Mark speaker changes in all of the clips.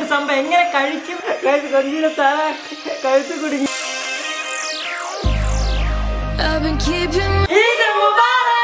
Speaker 1: ഒരു സംഭവം എങ്ങനെ കഴിക്കും കൊഞ്ചിയുടെ തല കഴുത്ത് കുടുങ്ങി
Speaker 2: I've been keeping
Speaker 1: Eid Mubarak!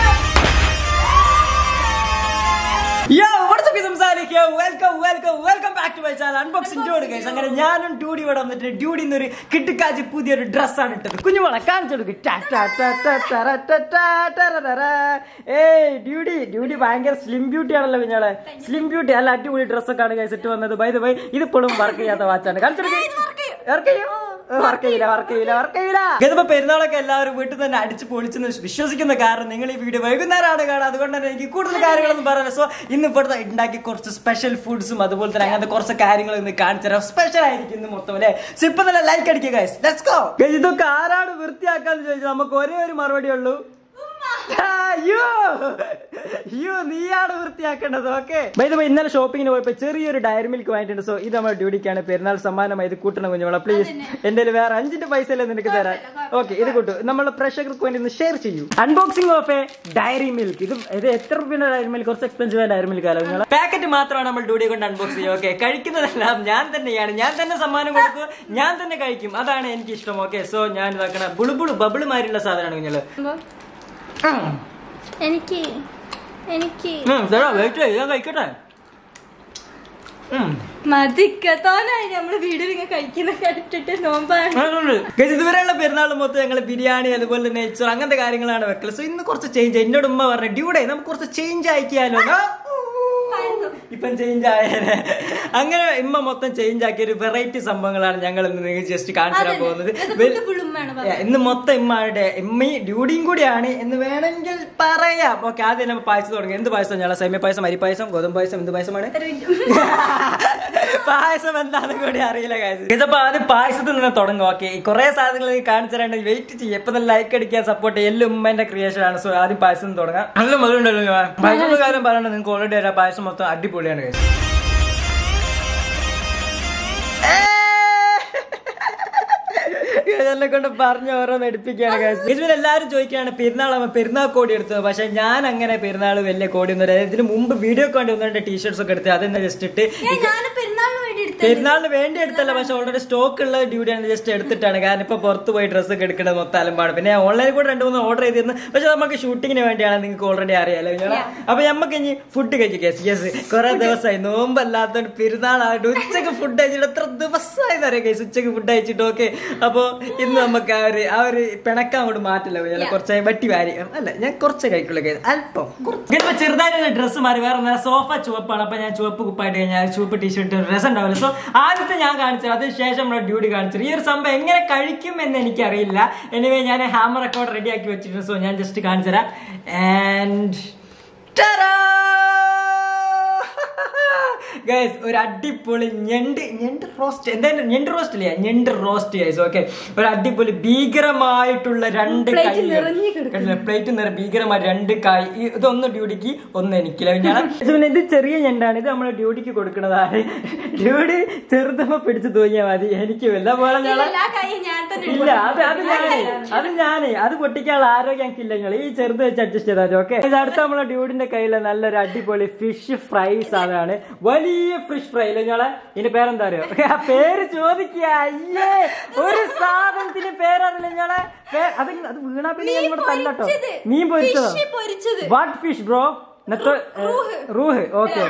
Speaker 1: Yo, what's up, സംസാരിക്ക? Welcome, welcome, welcome back to my channel. Unboxing Dude, guys. അങ്ങനെ ഞാനും ഡ്യൂഡി ഇവിടെ വന്നിട്ട് ഡ്യൂഡി എന്നൊരു കിട്ടുക്കാച്ചി പുതിയൊരു ഡ്രസ്സാണ് ഇട്ടത് കുഞ്ഞുമോളെ കാണിച്ചു കൊടുക്ക്. ടാ, ടാ, ടാ, ടാ, ടറ, ടാ, ടാ, ടറററ. ഏയ് ഡ്യൂഡി ഡ്യൂഡി ഭയങ്കര സ്ലിം ബ്യൂട്ടി ആണല്ലോ കുഞ്ഞോളെ സ്ലിം ബ്യൂട്ടി നല്ല അടിപൊളി ഡ്രസ്സൊക്കെ ആണ് ഗൈസ് ഇട്ട് വന്നത് ബൈ ബൈ ഇതിപ്പോഴും വർക്ക് ചെയ്യാത്ത വാച്ചാണ് കാണിച്ചു വർക്ക് ചെയ്യും വർക്ക് ചെയ്യില്ല വർക്ക് ചെയ്യില്ല വർക്ക് ചെയ്യില്ല ഇതിപ്പോ പെരുന്നാളൊക്കെ എല്ലാവരും വീട്ടിൽ തന്നെ അടിച്ച് പൊളിച്ചെന്ന് വിശ്വസിക്കുന്ന കാരണം നിങ്ങൾ ഈ വീഡിയോ വൈകുന്നേരമാണ് കാണുക അതുകൊണ്ട് തന്നെ എനിക്ക് കൂടുതൽ കാര്യങ്ങളൊന്നും പറയാനില്ല സോ ഇന്ന് ഇവിടുത്തെ ഉണ്ടാക്കി കുറച്ച് സ്പെഷ്യൽ ഫുഡ്സും അതുപോലെ തന്നെ അങ്ങനത്തെ കുറച്ച് കാര്യങ്ങൾ ഇന്ന് കാണിച്ചു തരാം സ്പെഷ്യൽ ആയിരിക്കും ഇന്ന് മൊത്തം അല്ലേ സോ ഇപ്പൊ തന്നെ ലൈക്ക് അടിക്കുക guys. Let's go. Guys, ഇതൊക്കെ ആരാണ് വൃത്തിയാക്കാന്ന് ചോദിച്ചാൽ നമുക്ക് ഒരേ ഒരു മറുപടി ഉള്ളൂ അയ്യോ അയ്യോ നീയാണ് വൃത്തിയാക്കേണ്ടത് ഓക്കെ ഇന്നലെ ഷോപ്പിങ്ങിന് പോയപ്പോ ചെറിയൊരു ഡയറി മിൽക്ക് വാങ്ങിയിട്ടുണ്ട് സോ ഇത് നമ്മുടെ ഡ്യൂട്ടിക്കാണ് പെരുന്നാൾ സമ്മാനമായി ഇത് കൂട്ടണം കുഞ്ഞോളെ പ്ലീസ് എന്റെ കയ്യിൽ വേറെ അഞ്ചിന്റെ പൈസ അല്ലേ നിനക്ക് തരാൻ ഓക്കെ ഇത് കൂട്ടു നമ്മൾ പ്രേക്ഷകർക്ക് വേണ്ടി ഒന്ന് ഷെയർ ചെയ്യൂ unboxing of a dairy milk ഇത് ഇത് എത്ര രൂപയുടെ ഡയറി മിൽക്ക് കുറച്ച് എക്സ്പെൻസീവ് ഡയറി മിൽക്ക് ആലോ നിങ്ങൾ പാക്കറ്റ് മാത്രമാണ് നമ്മൾ ഡ്യൂട്ടി കൊണ്ട് അൺബോക്സ് ചെയ്യുക ഓക്കെ കഴിക്കുന്നതെല്ലാം ഞാൻ തന്നെയാണ് ഞാൻ തന്നെ സമ്മാനം കൊടുക്കും ഞാൻ തന്നെ കഴിക്കും അതാണ് എനിക്ക് ഇഷ്ടം ഓക്കെ സോ ഞാൻ ഇതാക്കണ ബുളുബുളു ബബിള് മാതിരിയുള്ള സാധനമാണ് കുഞ്ഞാല്
Speaker 3: എനിക്ക് എനിക്ക്
Speaker 1: വെയിറ്റ് ചെയ്ത് ഞാൻ കഴിക്കട്ടെ ഉം.
Speaker 3: മതിക്കത്തോനായി നമ്മള് വീട്ടിൽ ഇങ്ങനെ കഴിക്കുന്ന കേട്ടിട്ട് നോമ്പാണ്
Speaker 1: Guys, ഇതുവരെയുള്ള പെരുന്നാൾ മൊത്തം ഞങ്ങൾ ബിരിയാണി അതുപോലെ തന്നെ നെയ്ച്ചോറ് അങ്ങനത്തെ കാര്യങ്ങളാണ് വെക്കല് സോ ഇന്ന് കുറച്ച് ചേഞ്ച് എന്നോട് ഉമ്മ പറഞ്ഞു ഡ്യൂഡേ നമുക്ക് കുറച്ച് ചേഞ്ച് ആക്കിയാലോ ആ, ഇപ്പം ചേഞ്ച് ആയേനെ അങ്ങനെ ഇമ്മ മൊത്തം ചേഞ്ച് ആക്കിയ ഒരു വെറൈറ്റി സംഭവങ്ങളാണ് ഞങ്ങൾ ഇന്ന് നിങ്ങൾക്ക് ജസ്റ്റ് കാണിച്ചു തരാൻ പോകുന്നത് വെൽ- Yeah, ഇന്ന് മൊത്തം ഇമ്മയുടെ ഇമ്മയും ഡ്യൂഡിയും കൂടിയാണ് എന്ന് വേണമെങ്കിൽ പറയാം ഓക്കെ ആദ്യം നമ്മൾ പായസം തുടങ്ങി എന്ത് പായസം ഞങ്ങളെ സൈമ്യ പായസം അരി പായസം ഗോതമ്പ് പായസം എന്ത് പായസമാണ് പായസം എന്താണെന്ന് കൂടി അറിയില്ല കാര്യം ഇതപ്പോ ആദ്യം പായസത്തിൽ നിന്ന് തുടങ്ങും ഓക്കെ കുറെ സാധനങ്ങൾ കാണിച്ചു തരാണ്ട് വെയിറ്റ് ചെയ്യും എപ്പൊ തന്നെ ലൈക്ക് അടിക്കുക സപ്പോർട്ട് എല്ലാം ഉമ്മന്റെ ക്രിയേഷൻ ആണ് സോ ആദ്യം പായസം നിന്ന് തുടങ്ങാം നല്ല മധുരണ്ടല്ലോ ഞാൻ പായസത്തിന്റെ കാര്യം പറയണത് നിങ്ങൾക്ക് ഓൾറെഡി അറിയാം പായസം മൊത്തം അടിപൊളിയാണ് guys. എന്നെ കൊണ്ട് പറഞ്ഞ് ഓരോന്ന് എടുപ്പിക്കുകയാണ് guys. ഇതിൽ എല്ലാവരും ചോദിക്കുകയാണ് പെരുന്നാളാകുമ്പോൾ പെരുന്നാൾ കോടി എടുത്തത് പക്ഷെ ഞാൻ അങ്ങനെ പെരുന്നാൾ വലിയ കോടി ഒന്നും ഇല്ല. ഇതിന് മുമ്പ് വീഡിയോ വേണ്ടി ഒന്ന് രണ്ട് ടീഷർട്സ് ഒക്കെ എടുത്ത് അതെന്നെ ജസ്റ്റ് ഇട്ട്
Speaker 3: ഞാൻ പെരുന്നാളിന് വേണ്ടി എടുത്ത
Speaker 1: പെരുന്നാളിന് വേണ്ടി എടുത്തല്ല പക്ഷെ ഓൾറെഡി സ്റ്റോക്ക് ഉള്ള ഡ്യൂട്ടിയാണ് ജസ്റ്റ് എടുത്തിട്ടാണ് കാരണം ഇപ്പൊ പുറത്ത് പോയി ഡ്രസ്സ് ഒക്കെ എടുക്കുന്നത് മൊത്തം അലമ്പാണ് പിന്നെ ഓൺലൈനിൽ കൂടെ രണ്ട് മൂന്ന് ഓർഡർ ചെയ്തിരുന്നു പക്ഷെ നമുക്ക് ഷൂട്ടിങ്ങിന് വേണ്ടിയാണ് നിങ്ങൾക്ക് ഓൾറെഡി അറിയാലോ നിങ്ങളെ അപ്പൊ നമുക്ക് ഇനി ഫുഡ് കഴിക്കുക യെസ് കുറെ ദിവസമായി നോമ്പല്ലാത്തോണ്ട് പെരുന്നാളായിട്ട് ഉച്ചക്ക് ഫുഡ് കഴിച്ചിട്ട് എത്ര ദിവസമായി അറിയാം കേസ് ഉച്ചക്ക് ഫുഡ് കഴിച്ചിട്ട് ഓക്കെ അപ്പൊ ഇന്ന് നമുക്ക് ആ ഒരു ആ ഒരു പിണക്കം അങ്ങോട്ട് മാറ്റില്ല ഞാൻ കുറച്ച് വെട്ടി വാരി അല്ല ഞാൻ കുറച്ച് കഴിക്കുള്ളൂ കേസ് അല്പം ഇപ്പൊ ചെറുതായിട്ട് ഡ്രസ്സ് മാറി വേറെ നല്ല സോഫ ചുവപ്പാണ് അപ്പൊ ഞാൻ ചുവപ്പ് കുപ്പായിട്ട് കഴിഞ്ഞാൽ ചുവപ്പ് ടീഷർട്ട് ഡ്രസ് ഉണ്ടാവില്ല സോ ആദ്യത്തെ ഞാൻ കാണിച്ചത് അതിനുശേഷം നമ്മുടെ ഡ്യൂട്ടി കാണിച്ചത് ഈ ഒരു സംഭവം എങ്ങനെ കഴിക്കും എന്ന് എനിക്കറിയില്ല എനിവേ ഞാൻ ഹാമർ ഒക്കെ റെഡി ആക്കി വെച്ചിട്ടുണ്ട് സോ ഞാൻ ജസ്റ്റ് കാണിച്ചു തരാം ആൻഡ് ഗൈസ് ഒരു അടിപൊളി ഞണ്ട് ഞണ്ട് റോസ്റ്റ് എന്തായാലും ഞണ്ട് റോസ്റ്റ് ഇല്ലേ ഞണ്ട് റോസ്റ്റ് ഗൈസ് ഓക്കെ ഒരു അടിപൊളി ഭീകരമായിട്ടുള്ള രണ്ട് കൈ പ്ലേറ്റ് നിറ ഭീകരമായ രണ്ട് കായ് ഈ- ഇതൊന്ന് ഡ്യൂട്ടിക്ക് ഒന്ന് എനിക്കില്ല ഞാൻ ഇത് പിന്നെ ഇത് ചെറിയ ഞണ്ടാണ് ഇത് നമ്മളെ ഡ്യൂട്ടിക്ക് കൊടുക്കുന്നതാണ് ഡ്യൂട്ടി ചെറുതമ്മ പിടിച്ചു തൂങ്ങിയാൽ മതി എനിക്ക് വല്ല പോലെ ഞാൻ
Speaker 3: എല്ലാ കൈയും ഞാൻ തന്നെ
Speaker 1: ഇല്ല അത് അത് ഞാനേ അത് ഞാനേ അത് പൊട്ടിക്കാനുള്ള ആരോഗ്യം എനിക്കില്ല നിങ്ങൾ ഈ ചെറുത് വെച്ച് അഡ്ജസ്റ്റ് ചെയ്താൽ ഓക്കെ ഇത് അടുത്ത നമ്മളെ ഡ്യൂഡിന്റെ കയ്യിലെ നല്ലൊരു അടിപൊളി ഫിഷ് ഫ്രൈ സാധനമാണ് വലിയ ഫിഷ് ഫ്രൈ നിങ്ങളെ ഇതിന്റെ പേരെന്താ അറിയോ ആ പേര് ചോദിക്കുക അയ്യേ ഒരു സാധനത്തിന് പേരറിയില്ല നിങ്ങളെ അത് അത് വീണാ പിന്നെ ഞാൻ ഇവിടെ തല്ലട്ടോ
Speaker 3: പൊരിച്ചത്.
Speaker 1: മീൻ പൊരിച്ചതോ
Speaker 3: Fish പൊരിച്ചത്.
Speaker 1: വാട്ട് ഫിഷ് ബ്രോ റൂഹ് ഓക്കെ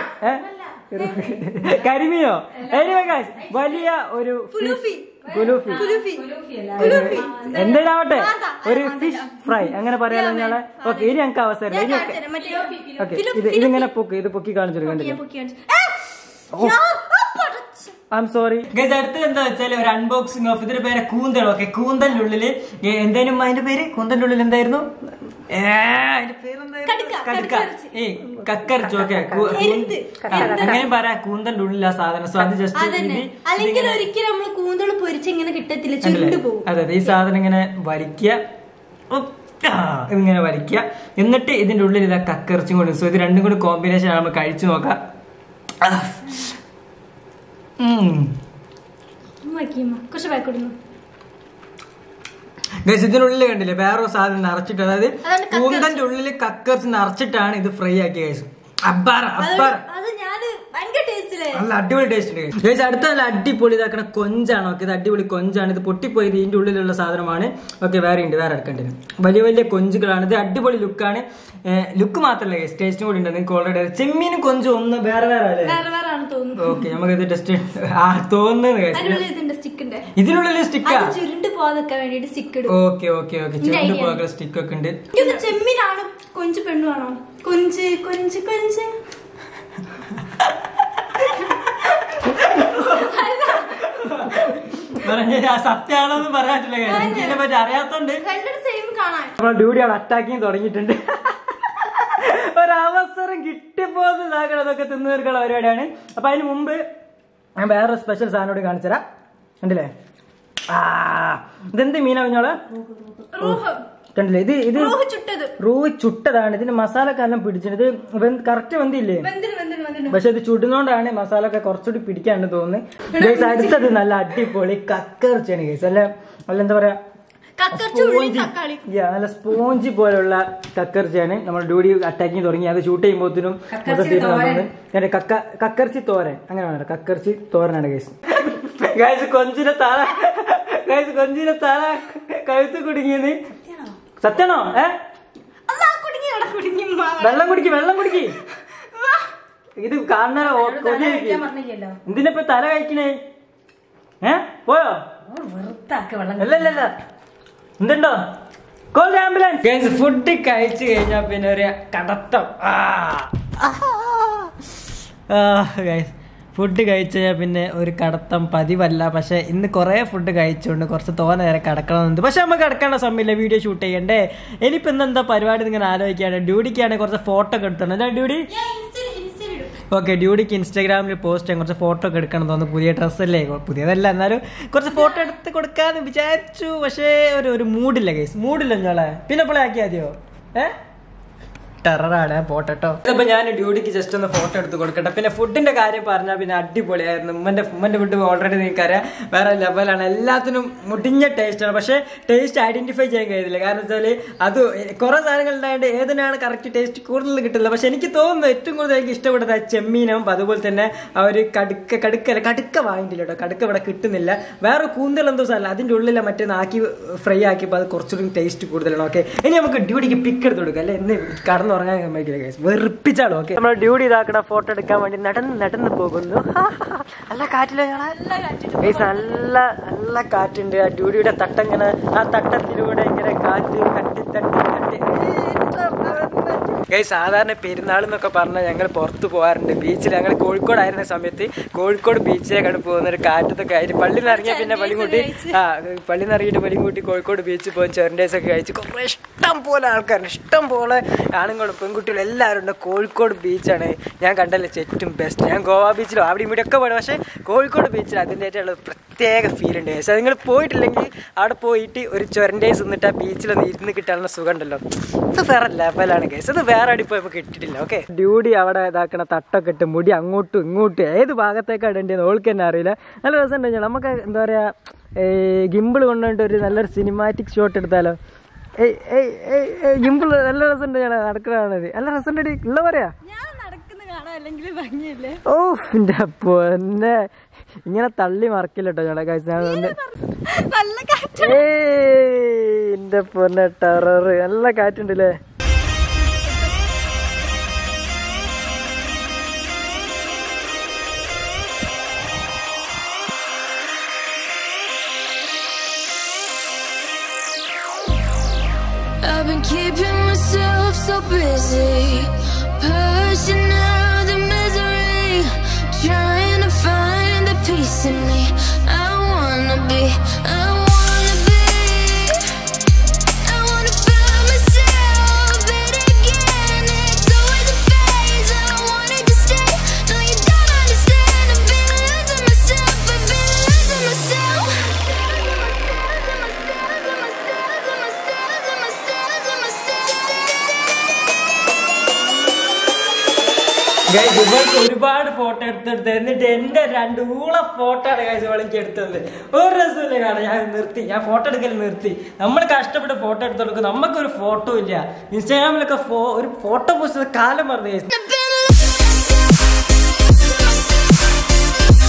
Speaker 1: കരിമീനോ എനിവേ ഗൈസ് വലിയ ഒരു
Speaker 3: കുലുഫി.
Speaker 1: കുലുഫി
Speaker 3: കുലുഫി
Speaker 1: എന്തായാവട്ടെ ഒരു ഫിഷ് ഫ്രൈ അങ്ങനെ പറയാലോ ഞങ്ങളെ ഓക്കെ ഇനി ഞങ്ങൾക്ക് അവസരം ഇനി ഒക്കെ
Speaker 3: കാണിച്ചുതരാം. മറ്റേ
Speaker 1: ഓക്കെ
Speaker 3: ഫിലു-
Speaker 1: ഇത് ഇതിങ്ങനെ പൊക്കി ഇത് പൊക്കി കാണിച്ചു കണ്ടില്ല
Speaker 3: ഞാൻ പൊക്കി കാണിച്ചു. ഏ! ഞാൻ- ആ, പടച്ച.
Speaker 1: ഐ എം സോറി അടുത്തത് എന്താ വെച്ചാൽ ഒരു അൺബോക്സിംഗ് ഓഫ് ഇതിന്റെ പേര് കൂന്തൽ ഓക്കെ കൂന്തലിന്റെ ഉള്ളില് ഏ, എന്തേലും അതിന്റെ പേര് കൂന്തലിന്റെ ഉള്ളിൽ എന്തായിരുന്നു ഏ, അതിന്റെ പേരെന്തായിരുന്നു?
Speaker 3: കടുക്ക,
Speaker 1: കടുക്ക
Speaker 3: കടുക്ക
Speaker 1: ഏ കക്കറിച്ച് ഓക്കെ
Speaker 3: എരുത്.
Speaker 1: അങ്ങനെ പറയാ കൂന്തലിന്റെ ഉള്ളിൽ ആ സാധനം സോ അത് ജസ്റ്റ്
Speaker 3: അതന്നെ അല്ലെങ്കിൽ ഒരിക്കലും നമ്മള് കൂന്തള് പൊരിച്ച് ഇങ്ങനെ കിട്ടത്തില്ല ചുരുണ്ടു പോകും
Speaker 1: അതെ അതെ ഈ സാധനം ഇങ്ങനെ വരിക്കുക ഉപ്പ്, ആ, ഇതിങ്ങനെ വരിക്കുക എന്നിട്ട് ഇതിന്റെ ഉള്ളിൽ ഇതാ കക്കറിച്ചും കൊണ്ട് സോ ഇത് രണ്ടും കൂടി കോമ്പിനേഷൻ ആണ് നമ്മൾ കഴിച്ചു നോക്കാം ആ. ഉം.
Speaker 3: നോക്കിയമ്മ കുറച്ച് ബാക്കോട്ട്
Speaker 1: ഗൈസ് ഇതിനുള്ളിൽ കണ്ടില്ലേ വേറൊരു സാധനം നിറച്ചിട്ട് അതായത്
Speaker 3: അതാണ് കക്കർച്ച്.
Speaker 1: കൂന്തന്റെ ഉള്ളിൽ കക്കർച്ച് നിറച്ചിട്ടാണ് ഇത് ഫ്രൈ ആക്കിയ ഗൈസ് അബ്ബാറ അബ്ബാറ
Speaker 3: അത് ഞാന് ഭയങ്കര ടേസ്റ്റിലെ
Speaker 1: നല്ല അടിപൊളി ടേസ്റ്റ് ഉണ്ട് ഗൈസ് അടുത്ത നല്ല അടിപൊളി ഇതാക്കണ കൊഞ്ചാണ് ഓക്കെ ഇത് അടിപൊളി കൊഞ്ചാണ് ഇത് പൊട്ടിപ്പോയത് ഇതിന്റെ ഉള്ളിലുള്ള സാധനമാണ് ഓക്കെ വേറെ ഉണ്ട് വേറെ എടുക്കേണ്ടി വരും വലിയ വലിയ കൊഞ്ചുകളാണ് ഇത് അടിപൊളി ലുക്കാണ് ലുക്ക് മാത്രമല്ല ഗൈസ് ടേസ്റ്റും കൂടി ഉണ്ട് നിങ്ങൾക്ക് ഓൾറെഡി ചെമ്മീനും കൊഞ്ചും ഒന്ന് വേറെ വേറെ അല്ലേ
Speaker 3: വേറെ വേറെ ആണ് തോന്നുന്നു
Speaker 1: ഓക്കെ നമുക്ക് ഇത് ടെസ്റ്റ് ആ തോന്നുന്നത് ഗൈസ്
Speaker 3: അതിനുള്ളിൽ ഇതിന്റെ സ്റ്റിക്കിന്റെ
Speaker 1: ഇതിനുള്ളിൽ സ്റ്റിക്കാ
Speaker 3: അത് ചുരുണ്ട് പോകാതൊക്കെ വേണ്ടിട്ട് സ്റ്റിക്ക് ഇടും
Speaker 1: ഓക്കെ ഓക്കെ ഓക്കെ ചെറുത് പോകാൻ സ്റ്റിക്ക് ഒക്കെ ഉണ്ട്
Speaker 3: ഇത് ചെമ്മീനാണ് കൊഞ്ച് പെണ്ണുവാണോ കൊഞ്ച് കൊഞ്ച് കൊഞ്ച്
Speaker 1: പറഞ്ഞ സത്യമാണോന്ന് പറയാൻ പറ്റില്ല guys. എനിക്ക് ഇതിനെ പറ്റി അറിയാത്തോണ്ട്
Speaker 3: രണ്ടും സെയിം കാണാൻ
Speaker 1: നമ്മളെ ഡ്യൂട്ടി അവിടെ അറ്റാക്കിങ് തുടങ്ങിയിട്ടുണ്ട് ഒരവസരം കിട്ടിപ്പോന്ന് ഇതാക്കണം അതൊക്കെ തിന്നു തീർക്കുന്ന പരിപാടിയാണ് അപ്പൊ അതിന് മുമ്പ് ഞാൻ വേറെ സ്പെഷ്യൽ സാധനം കൂടി കാണിച്ചുതരാം കണ്ടില്ലേ ആ ഇതെന്ത് മീനാ കുഞ്ഞോളെ
Speaker 3: റൂഹ്
Speaker 1: കണ്ടില്ലേ ഇത് ഇത്
Speaker 3: റൂഹ് ചുട്ടത്
Speaker 1: റൂവ് ചുട്ടതാണ് ഇതിന് മസാലക്കെല്ലാം പിടിച്ചിട്ട് ഇത് കറക്റ്റ് വന്തില്ലേ
Speaker 3: വെന്തിന് വെന്തിന് വെന്തിന്
Speaker 1: പക്ഷെ ഇത് ചുടുന്നോണ്ടാണ് മസാല ഒക്കെ കുറച്ചുകൂടി പിടിക്കാണ്ട് തോന്നുന്നത് ഗൈസ് അടുത്തത് നല്ല അടിപൊളി കക്കറിച്ചാണ് ഗൈസ് അല്ല അല്ല എന്താ പറയാ
Speaker 3: കക്കർച്ച ഉള്ളി തക്കാളി
Speaker 1: Yeah, നല്ല സ്പോഞ്ച് പോലുള്ള കക്കർച്ചിയാണ് നമ്മൾ ഡ്യൂട്ടി അറ്റാക്കിങ് തുടങ്ങി അത് ഷൂട്ട് ചെയ്യുമ്പോഴത്തേനും മൊത്തത്തിൽ കക്ക കക്കർച്ചി തോരൻ അങ്ങനെ വേണം കക്കർച്ചി തോരനാണ് ഗൈസ് ഗൈസ് കൊഞ്ചിന്റെ തല ഗൈസ് കൊഞ്ചിന്റെ തല കഴുത്ത് കുടുങ്ങിയത് സത്യണോ ഏ
Speaker 3: അതാ കുടുങ്ങി അവിടെ കുടുങ്ങി മാവ.
Speaker 1: വെള്ളം കുടിക്ക് വെള്ളം കുടിക്ക് ഇത് കാണാൻ എന്തിനപ്പ തല കഴിക്കണേ ഏ പോയോ അല്ല അല്ല അല്ല എന്തുണ്ടോ കോൾ ആംബുലൻസ് ഫുഡ് കഴിച്ചു കഴിഞ്ഞാ പിന്നെ ഒരു കടത്തം ഫുഡ് കഴിച്ചു കഴിഞ്ഞാൽ പിന്നെ ഒരു കടത്തം പതിവല്ല പക്ഷെ ഇന്ന് കുറേ ഫുഡ് കഴിച്ചുകൊണ്ട് കുറച്ച് തോനെ നേരം കിടക്കണമെന്നുണ്ട് പക്ഷെ നമുക്ക് കിടക്കാനുള്ള സമയമില്ല വീഡിയോ ഷൂട്ട് ചെയ്യണ്ടേ ഇനിയിപ്പോൾ ഇന്നെന്താ പരിപാടി ഇങ്ങനെ ആലോചിക്കുകയാണ് ഡ്യൂട്ടിക്കാണെങ്കിൽ കുറച്ച് ഫോട്ടോ ഒക്കെ എടുത്തണം എന്താ ഡ്യൂട്ടി
Speaker 3: ഞാൻ ഇൻസ്റ്റയിൽ ഇൻസ്റ്റയിൽ ഇടും
Speaker 1: ഓക്കെ ഡ്യൂട്ടിക്ക് ഇൻസ്റ്റാഗ്രാമിൽ പോസ്റ്റ് ചെയ്യാൻ കുറച്ച് ഫോട്ടോ ഒക്കെ എടുക്കണം തോന്നുന്നു പുതിയ ഡ്രസ്സല്ലേ പുതിയതല്ല എന്നാലും കുറച്ച് ഫോട്ടോ എടുത്ത് കൊടുക്കാന്ന് വിചാരിച്ചു പക്ഷേ ഒരു ഒരു മൂഡില്ല കേസ് മൂഡില്ല ഞങ്ങളെ പിന്നെ ഇപ്പോൾ ആക്കിയാൽ മതിയോ ഏ ടെററാണ് പോട്ടോ ഇപ്പൊ ഞാൻ ഡ്യൂട്ടിക്ക് ജസ്റ്റ് ഒന്ന് ഫോട്ടോ എടുത്ത് കൊടുക്കട്ടെ പിന്നെ ഫുഡിന്റെ കാര്യം പറഞ്ഞാൽ പിന്നെ അടിപൊളിയായിരുന്നു ഉമ്മന്റെ ഉമ്മന്റെ ഫുഡ് ഓൾറെഡി നിങ്ങൾക്കറിയാം വേറെ ലെവലാണ് എല്ലാത്തിനും മുടിഞ്ഞ ടേസ്റ്റ് ആണ് പക്ഷേ ടേസ്റ്റ് ഐഡന്റിഫൈ ചെയ്യാൻ കഴിയുന്നില്ല കാരണം വെച്ചാൽ അത് കുറെ സാധനങ്ങൾ ഉണ്ടായത് ഏതിനാണ് കറക്റ്റ് ടേസ്റ്റ് കൂടുതൽ കിട്ടില്ല പക്ഷെ എനിക്ക് തോന്നുന്നു ഏറ്റവും കൂടുതൽ എനിക്ക് ഇഷ്ടപ്പെട്ടത് ആ ചെമ്മീനും അതുപോലെ തന്നെ ആ ഒരു കടുക്ക കടുക്ക കടുക്ക വാങ്ങിയിട്ടില്ല കേട്ടോ കടുക്ക ഇവിടെ കിട്ടുന്നില്ല വേറെ കൂന്തൽ എന്തോ സാധനം അതിന്റെ ഉള്ളിലെ മറ്റേ നാക്കി ഫ്രൈ ആക്കിയപ്പോൾ അത് കുറച്ചുകൂടി ടേസ്റ്റ് കൂടുതലാണ് ഓക്കെ ഇനി നമുക്ക് ഡ്യൂട്ടിക്ക് പിക്ക് എടുത്ത് കൊടുക്കാം അല്ലെ ഇന്ന് കടന്നുറങ്ങാൻ സമ്മതിക്കില്ല guys. വെറുപ്പിച്ചാളോ ഓക്കെ നമ്മൾ ഡ്യൂട്ടി ഇതാക്കണ ഫോട്ടോ എടുക്കാൻ വേണ്ടി നടന്ന് നടന്ന് പോകുന്നു നല്ല കാറ്റിലോ ഗൈസ് നല്ല നല്ല കാറ്റുണ്ട് ആ ഡ്യൂട്ടിയുടെ തട്ടങ്ങനെ ആ തട്ടത്തിലൂടെ ഇങ്ങനെ കാറ്റ് തട്ടി തട്ടി തട്ടി ഗൈസ് സാധാരണ പെരുന്നാൾ എന്നൊക്കെ പറഞ്ഞാൽ ഞങ്ങൾ പുറത്ത് പോകാറുണ്ട് ബീച്ചിൽ ഞങ്ങൾ കോഴിക്കോടായിരുന്ന സമയത്ത് കോഴിക്കോട് ബീച്ചിലേക്കാണ് പോകുന്നത് ഒരു കാറ്റത്തൊക്കെ ആയിട്ട് പള്ളിയിൽ നിന്ന് ഇറങ്ങിയാൽ പിന്നെ വെളിമുട്ടി ആ പള്ളിയിൽ നിന്ന് ഇറങ്ങിയിട്ട് വെളിമുട്ടി കോഴിക്കോട് ബീച്ചിൽ പോകും ചെറിൻഡേസ് ഒക്കെ കഴിച്ച് കുറേ ഇഷ്ടം പോലെ ആൾക്കാരുണ്ട് ഇഷ്ടം പോലെ ആണുങ്ങളും പെൺകുട്ടികളും എല്ലാവരും ഉണ്ട് കോഴിക്കോട് ബീച്ചാണ് ഞാൻ കണ്ടല്ലേ ഏറ്റവും ബെസ്റ്റ് ഞാൻ ഗോവ ബീച്ചിലും അവിടെ ഇവിടെ ഒക്കെ പോയി പക്ഷേ കോഴിക്കോട് ബീച്ചിൽ അതിൻ്റെതായിട്ടുള്ള പ്രത്യേക ഫീൽ ഉണ്ട് പക്ഷേ നിങ്ങൾ പോയിട്ടില്ലെങ്കിൽ അവിടെ പോയിട്ട് ഒരു ചൊരൻഡേസ് നിന്നിട്ട് ആ ബീച്ചിലൊന്ന് ഇരുന്ന് കിട്ടാനുള്ള സുഖം ഉണ്ടല്ലോ ഇത് വേറെ ലെവലാണ് കേസ് ഇത് വേറെ അടി പോയപ്പോൾ കിട്ടിയിട്ടില്ല ഓക്കെ ഡ്യൂട്ടി അവിടെ ഇതാക്കണ തട്ടൊക്കെ ഇട്ട് മുടി അങ്ങോട്ടും ഇങ്ങോട്ടും ഏത് ഭാഗത്തേക്കാണ് ഇടേണ്ടത് ഓൾക്ക് തന്നെ അറിയില്ല നല്ല രസം ഉണ്ട് നമുക്ക് എന്താ പറയാ ഗിമ്പിൾ കൊണ്ടുപോയിട്ട് ഒരു നല്ലൊരു സിനിമാറ്റിക് ഷോട്ട് എടുത്താലോ ഏയ് ഏയ് ഏയ് ഏയ് ഗിമ്പിൾ നല്ല രസമുണ്ട് ഞാൻ നടക്കണത് നല്ല രസമുണ്ട് ഉള്ള പറയാ
Speaker 3: ഞാൻ നടക്കുന്ന കാണാൻ അല്ലെങ്കിൽ ഭംഗിയില്ലേ
Speaker 1: ഓ എന്റെ പൊന്നെ ഇങ്ങനെ തള്ളി മറക്കില്ല കേട്ടോ ഞങ്ങളെ കാഴ്ച ഞാൻ ഒന്ന്
Speaker 3: നല്ല കാറ്റ്
Speaker 1: ഏയ് എന്റെ പൊന്നെ ടെറർ നല്ല കാറ്റുണ്ടല്ലേ
Speaker 2: I've been keeping myself so busy, pushing out the misery, trying to find the peace in me. I wanna be, I wanna be, I wanna find myself better again. It's always a phase. I wanted to stay. No, you don't understand. I've been losing myself. I've been losing myself.
Speaker 1: Guys ഇവൾക്ക് ഒരുപാട് photo എടുത്തെടുത്ത് എന്നിട്ട് എന്റെ രണ്ട് ഊള photo ആണ് guys ഇവളെനിക്ക് എടുത്തത് ഒരു രസമില്ല കാണാൻ ഞാൻ നിർത്തി ഞാൻ ഫോട്ടോ എടുക്കൽ നിർത്തി നമ്മൾ കഷ്ടപ്പെട്ട് ഫോട്ടോ എടുത്തെടുക്കും നമുക്കൊരു ഫോട്ടോ ഇല്ല ഇൻസ്റ്റാഗ്രാമിലൊക്കെ ഫോ- ഒരു ഫോട്ടോ പോസ്റ്റ് കാലം പറഞ്ഞു ഗൈസ്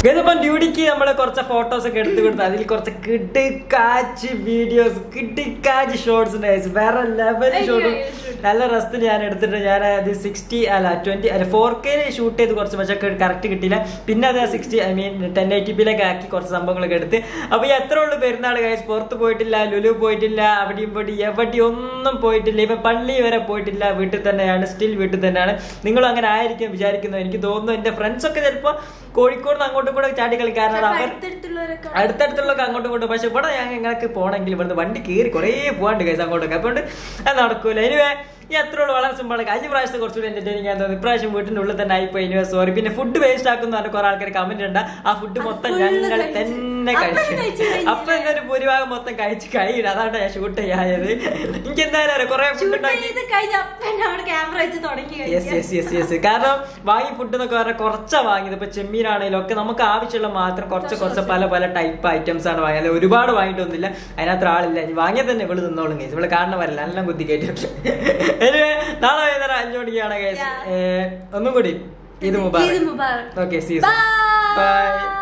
Speaker 1: ഇതിപ്പം ഡ്യൂട്ടിക്ക് നമ്മൾ കുറച്ച് ഫോട്ടോസ് ഒക്കെ എടുത്തു കൊടുത്തു അതിൽ കുറച്ച് കിട്ടിക്കാച്ച് വീഡിയോസ് കിട്ടിക്കാച്ച് ഷോർട്സ് ഉണ്ട് വേറെ ലെവൽ
Speaker 3: അയ്യോ,
Speaker 1: ഷോട്ട്
Speaker 3: അയ്യോ, shoot.
Speaker 1: നല്ല റെസ്റ്റ് ഞാൻ എടുത്തിട്ട് ഞാൻ അത് സിക്സ്റ്റി അല്ല ട്വന്റി അല്ല ഫോർ കെ ഷൂട്ട് ചെയ്ത് കുറച്ച് പക്ഷേ കറക്റ്റ് കിട്ടിയില്ല പിന്നെ അത് sixty I mean ten eighty പിയിലേക്ക് ആക്കി കുറച്ച് സംഭവങ്ങളൊക്കെ എടുത്ത് അപ്പൊ ഈ എത്ര ഉള്ളു പെരുന്നാൾ കഴിച്ച് പുറത്ത് പോയിട്ടില്ല ലുലു പോയിട്ടില്ല അവിടെയും പോയിട്ട് എവിടെയും ഒന്നും പോയിട്ടില്ല ഇപ്പൊ പള്ളി വരെ പോയിട്ടില്ല വീട്ടിൽ തന്നെയാണ് സ്റ്റിൽ വീട്ടിൽ തന്നെയാണ് നിങ്ങളും അങ്ങനെ ആയിരിക്കും വിചാരിക്കുന്നു എനിക്ക് തോന്നുന്നു എന്റെ ഫ്രണ്ട്സ് ഒക്കെ ചിലപ്പോ കോഴിക്കോട് നിന്ന് അങ്ങോട്ടും കൂടെ ചാടി കളിക്കാറുണ്ട് അവർ
Speaker 3: അടുത്തടുത്തുള്ളവരൊക്കെ
Speaker 1: അടുത്തടുത്തുള്ളൊക്കെ അങ്ങോട്ടും ഇങ്ങോട്ടും പക്ഷെ ഇവിടെ ഞാൻ ഞങ്ങൾക്ക് പോകണമെങ്കിൽ ഇവിടുന്ന് വണ്ടി കയറി കുറേ പോകാണ്ട് കേസ് അങ്ങോട്ടൊക്കെ അതുകൊണ്ട് അത് നടക്കൂല എനിവേ ഈ അത്ര ഉള്ളു വളരെ സിമ്പിൾ കഴിഞ്ഞ പ്രാവശ്യത്തെ കുറച്ചുകൂടി എന്റർടൈനിങ് ആണെന്ന് തോന്നുന്നു ഇപ്രാവശ്യം വീട്ടിന്റെ ഉള്ളിൽ തന്നെ ആയിപ്പോയി എനിവേ സോറി പിന്നെ ഫുഡ് വേസ്റ്റ് ആക്കുന്ന പറഞ്ഞ കുറെ ആൾക്കാർ കമന്റ് ഉണ്ട് ആ ഫുഡ് മൊത്തം
Speaker 3: full
Speaker 1: ഞങ്ങൾ
Speaker 3: കഴിച്ച്.
Speaker 1: തന്നെ
Speaker 3: അപ്പൊ
Speaker 1: കഴിച്ചു
Speaker 3: കഴിച്ച് കഴിഞ്ഞില്ലേ?
Speaker 1: അപ്പൊ എന്നൊരു ഭൂരിഭാഗം മൊത്തം കഴിച്ച് കഴിയില്ല അതാണ് ഞാൻ ഷൂട്ട് ചെയ്യായത് എനിക്ക് എന്തായാലും അറിയാം കുറെ ഫുഡ്
Speaker 3: ഷൂട്ട്
Speaker 1: ഉണ്ടാക്കി
Speaker 3: ചെയ്ത് കഴിഞ്ഞ അപ്പം അവിടെ ക്യാമറ വെച്ച് തുടങ്ങി
Speaker 1: യെസ്
Speaker 3: കഴിക്കാൻ.
Speaker 1: യെസ് യെസ് യെസ് കാരണം വാങ്ങി ഫുഡ് എന്നൊക്കെ പറഞ്ഞാൽ കുറച്ചാ വാങ്ങിയത് ഇപ്പൊ ചെമ്മീനാണെങ്കിലും ഒക്കെ നമുക്ക് ആവശ്യമുള്ള മാത്രം കുറച്ച് കുറച്ച് പല പല ടൈപ്പ് ഐറ്റംസ് ആണ് വാങ്ങിയത് ഒരുപാട് വാങ്ങിയിട്ടൊന്നുമില്ല അതിനകത്ത് ആളില്ല ഇനി വാങ്ങിയത് തന്നെ ഇവള് തിന്നോളും കേസ് ഇവള് കാണുന്ന വരില്ല എല്ലാം കുത്തി കയറ്റി Anyway, നാളെ വൈകുന്നേരം അഞ്ചു മണിക്കാണ് കേസ്
Speaker 3: Yeah.
Speaker 1: ഒന്നും കൂടി ഇത്
Speaker 3: ഈദ്
Speaker 1: മുബാറക്
Speaker 3: മുബാറക്.
Speaker 1: ഓക്കെ സീസ്
Speaker 3: Bye.
Speaker 1: ബൈ